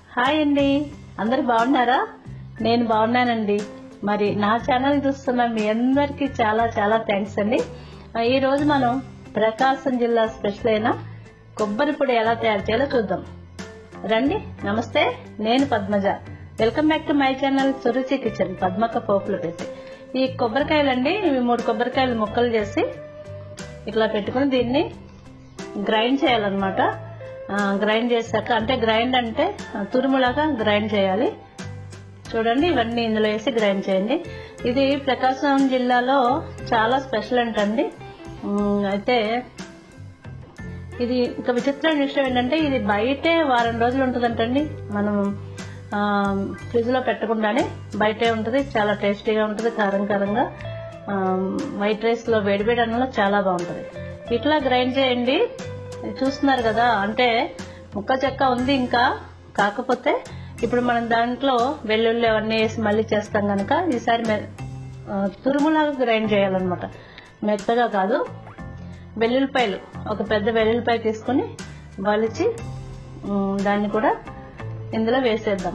hi అండి అందరు బాగున్నారా నేను బాగున్నానండి మరి నా ఛానల్ చూస్తున్న మీ అందరికీ చాలా చాలా థ్యాంక్స్ అండి ఆ, ఈ రోజు మనం ప్రకాశం జిల్లా స్పెషల్ అయిన కొబ్బరి పొడి ఎలా తయారు చేయాలో చూద్దాం రండి నమస్తే నేను Padmaja welcome back to my channel Suruchi kitchen పద్మక పోపులు పెట్టి ఈ కొబ్బరికాయలండి ఇవి మూడు కొబ్బరికాయలు ముక్కలు చేసి ఇట్లా పెట్టుకుని దీన్ని గ్రైండ్ చేయాలన్నమాట ఆ, గ్రైండ్ చేశాక అంటే గ్రైండ్ అంటే ఆ, తురుములాగా గ్రైండ్ చేయాలి చూడండి ఇవన్నీ ఇందులో వేసి గ్రైండ్ చేయండి ఇది ప్రకాశం జిల్లాలో చాలా స్పెషల్ అంటండి ఉమ్, అయితే ఇది ఇంకా విచిత్రమైన విషయం ఏంటంటే ఇది బయటే వారం రోజులు ఉంటుందంటండి మనం ఫ్రిడ్జ్ లో పెట్టకుండానే బయటే ఉంటుంది చాలా టేస్టీగా ఉంటుంది కారం కారంగా ఆ, వైట్ రైస్ లో వేడివేడి అన్నంలో చాలా బాగుంటుంది ఇట్లా గ్రైండ్ చేయండి ఇది చూస్తున్నారు కదా అంటే ముక్క చెక్క ఉంది ఇంకా కాకపోతే ఇప్పుడు మనం దాంట్లో వెల్లుల్లి అవన్నీ వేసి మళ్ళీ చేస్తాం కనుక ఈసారి మె- ఆ, తురుములాగా గ్రైండ్ చేయాలన్నమాట మెత్తగా కాదు వెల్లుల్లిపాయలు ఒక పెద్ద వెల్లుల్లిపాయ తీసుకుని వలిచి ఉమ్, దాన్ని కూడా ఇందులో వేసేద్దాం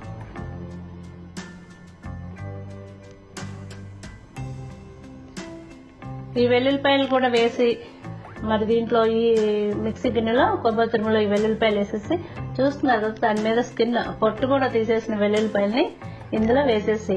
ఈ వెల్లుల్లిపాయలు కూడా వేసి మరి దీంట్లో ఈ మిక్సీ గిన్నెలో కొబ్బరి తురుములో ఈ వెల్లుల్లిపాయలు వేసేసి చూస్తున్నారు కదా, దాని మీద స్కిన్ పొట్టు కూడా తీసేసిన వెల్లుల్లిపాయల్ని ఇందులో వేసేసి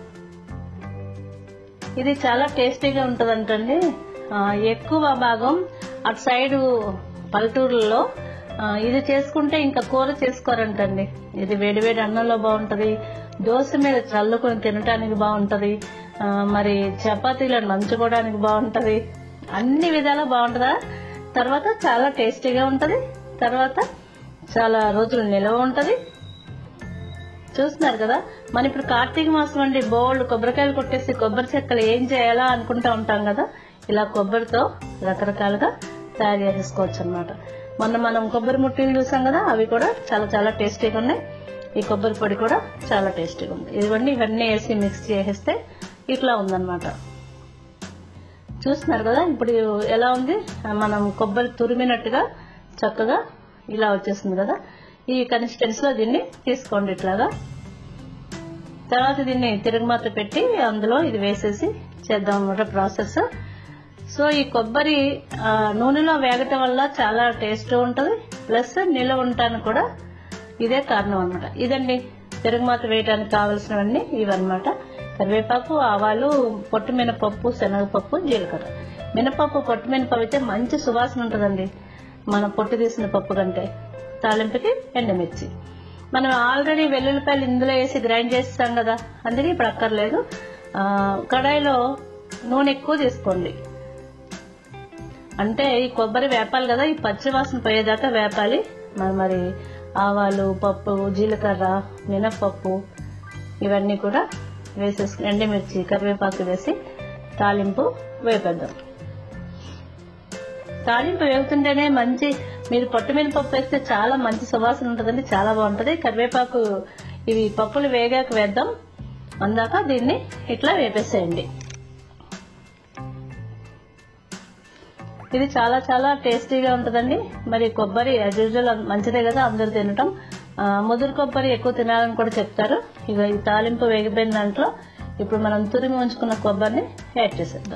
ఇది చాలా టేస్టీగా ఉంటుందంటండి ఆ, ఎక్కువ భాగం అటు సైడ్ పల్లెటూరులో ఆ, ఇది చేసుకుంటే ఇంకా కూర చేసుకోరంటండి ఇది వేడివేడి అన్నంలో బాగుంటది దోశ మీద చల్లుకొని తినడానికి బాగుంటది ఆ, మరి చపాతీలో నంచుకోవడానికి బాగుంటది అన్ని విధాలా బాగుంటుందా తర్వాత చాలా టేస్టీగా ఉంటది తర్వాత చాలా రోజులు నిల్వ ఉంటది చూస్తున్నారు కదా మన ఇప్పుడు కార్తీక మాసం అండి బోల్డ్ కొబ్బరికాయలు కొట్టేసి కొబ్బరి చెక్కలు ఏం చేయాలా అనుకుంటా ఉంటాం కదా ఇలా కొబ్బరితో రకరకాలుగా తయారు చేసేసుకోవచ్చు అనమాట మొన్న మనం కొబ్బరి ముట్టీలు చూసాం కదా అవి కూడా చాలా చాలా టేస్టీగా ఉన్నాయి ఈ కొబ్బరి పొడి కూడా చాలా టేస్టీగా ఉంది ఇదిగోండి ఇవన్నీ వేసి మిక్స్ చేసేస్తే ఇట్లా ఉందన్నమాట చూస్తున్నారు కదా ఇప్పుడు ఎలా ఉంది మనం కొబ్బరి తురిమినట్టుగా చక్కగా ఇలా వచ్చేస్తుంది కదా ఈ కన్సిస్టెన్సీ లో దీన్ని తీసుకోండి ఇట్లాగా తర్వాత దీన్ని తిరుగుమాత పెట్టి అందులో ఇది వేసేసి చేద్దాం అన్నమాట ప్రాసెస్ సో ఈ కొబ్బరి ఆ, నూనెలో వేగటం వల్ల చాలా టేస్ట్ ఉంటుంది ప్లస్ నిల్వ ఉండటానికి కూడా ఇదే కారణం అన్నమాట ఇదండి తిరుగుమాత వేయడానికి కావలసినవన్నీ ఇవన్నమాట కరివేపాకు ఆవాలు పొట్టు మినపప్పు శనగపప్పు జీలకర్ర మినపప్పు పొట్టు మినపప్పు అయితే మంచి సువాసన ఉంటుందండి మన పొట్టు తీసిన పప్పు కంటే తాలింపుకి ఎండుమిర్చి మనం ఆల్రెడీ వెల్లుల్లిపాయలు ఇందులో వేసి గ్రైండ్ చేస్తాం కదా అందుకే ఇప్పుడు అక్కర్లేదు ఆ, కడాయిలో నూనె ఎక్కువ తీసుకోండి అంటే ఈ కొబ్బరి వేపాలి కదా ఈ పచ్చి వాసన పోయేదాకా వేపాలి మరి మరి ఆవాలు పప్పు జీలకర్ర మినప్పప్పు ఇవన్నీ కూడా వేసేసుకుని ఎండుమిర్చి కరివేపాకు వేసి తాలింపు వేపేద్దాం తాలింపు వేగుతుంటేనే మంచి మీరు పొట్టు మీద పప్పు వేస్తే చాలా మంచి సువాసన ఉంటుందండి చాలా బాగుంటది కరివేపాకు ఇవి పప్పులు వేగాక వేద్దాం అందాక దీన్ని ఇట్లా వేపేసేయండి ఇది చాలా చాలా టేస్టీగా ఉంటుందండి మరి కొబ్బరి యాజ్ యూజువల్ మంచిదే కదా అందరూ తినటం ఆ, ముదురు కొబ్బరి ఎక్కువ తినాలని కూడా చెప్తారు ఇక ఈ తాలింపు వేగిపోయిన దాంట్లో ఇప్పుడు మనం తురిమి ఉంచుకున్న కొబ్బరిని యాడ్ చేసేద్దాం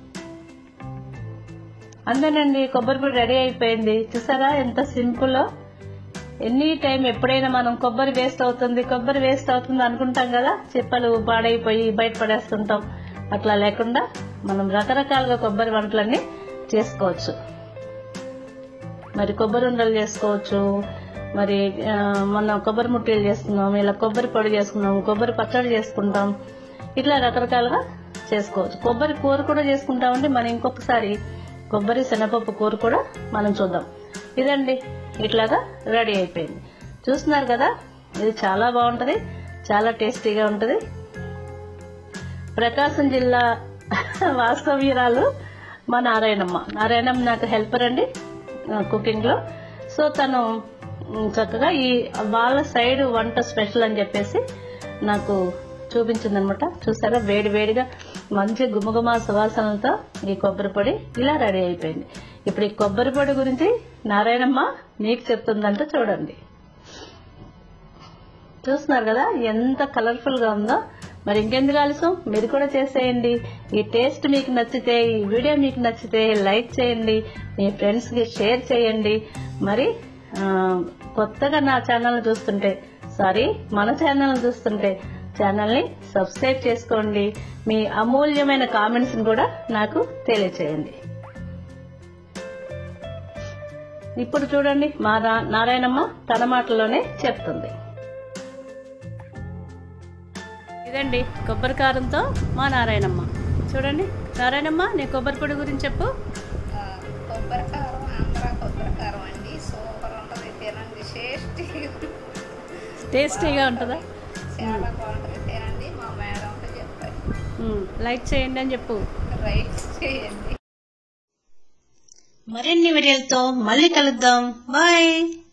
అంతేనండి కొబ్బరి పొడి రెడీ అయిపోయింది చూసారా ఎంత సింపుల్ ఎనీ టైం ఎప్పుడైనా మనం కొబ్బరి వేస్ట్ అవుతుంది కొబ్బరి వేస్ట్ అవుతుంది అనుకుంటాం కదా చెప్పలు పాడైపోయి బయట పడేస్తుంటాం అట్లా లేకుండా మనం రకరకాలుగా కొబ్బరి వంటలన్నీ చేసుకోవచ్చు మరి కొబ్బరి ఉండలు చేసుకోవచ్చు మరి ఆ, మొన్న కొబ్బరి ముట్టలు చేసుకున్నాం ఇలా కొబ్బరి పొడి చేసుకున్నాం కొబ్బరి పచ్చడి చేసుకుంటాం ఇట్లా రకరకాలుగా చేసుకోవచ్చు కొబ్బరి కూర కూడా చేసుకుంటామండి మనం ఇంకొకసారి కొబ్బరి శనగపప్పు కూర కూడా మనం చూద్దాం ఇదండి ఇట్లాగా రెడీ అయిపోయింది చూస్తున్నారు కదా ఇది చాలా బాగుంటది చాలా టేస్టీగా ఉంటది ప్రకాశం జిల్లా వాస్తవ్యురాలు మా నారాయణమ్మ నారాయణమ్మ నాకు హెల్పర్ అండి కుకింగ్ లో సో తను ఉమ్, చక్కగా ఈ వాళ్ళ సైడ్ వంట స్పెషల్ అని చెప్పేసి నాకు చూపించింది అనమాట చూసారా వేడి వేడిగా మంచి గుమగుమ సువాసనలతో ఈ కొబ్బరి పొడి ఇలా రెడీ అయిపోయింది ఇప్పుడు ఈ కొబ్బరి పొడి గురించి నారాయణమ్మ నీకు చెప్తుందంటే చూడండి చూస్తున్నారు కదా ఎంత కలర్ఫుల్ గా ఉందో మరి ఇంకెందుకు ఆలస్యం మీరు కూడా చేసేయండి ఈ టేస్ట్ మీకు నచ్చితే ఈ వీడియో మీకు నచ్చితే లైక్ చేయండి మీ ఫ్రెండ్స్ కి షేర్ చేయండి మరి ఆ, కొత్తగా నా ఛానల్ చూస్తుంటే సారీ మన ఛానల్ చూస్తుంటే ఛానల్ ని సబ్స్క్రైబ్ చేసుకోండి మీ అమూల్యమైన కామెంట్స్ కూడా నాకు తెలియచేయండి ఇప్పుడు చూడండి మా రా- నారాయణమ్మ తన మాటలోనే చెప్తుంది ఇదండి కొబ్బరి కారంతో మా నారాయణమ్మ చూడండి నారాయణమ్మ నీ కొబ్బరి పొడి గురించి చెప్పు ఆ, కొబ్బరి కారం ఆంధ్ర కొబ్బరి కారం అండి సూపర్ ఉంటుంది తినండి టేస్టీ టేస్టీగా ఉంటుందా చాలా బాగుంటుంది తినండి మా మేడంతో చెప్పారు ఉమ్, లైక్ చేయండి అని చెప్పు రైట్ చేయండి మరిన్ని వీడియోలతో మళ్ళీ కలుద్దాం బాయ్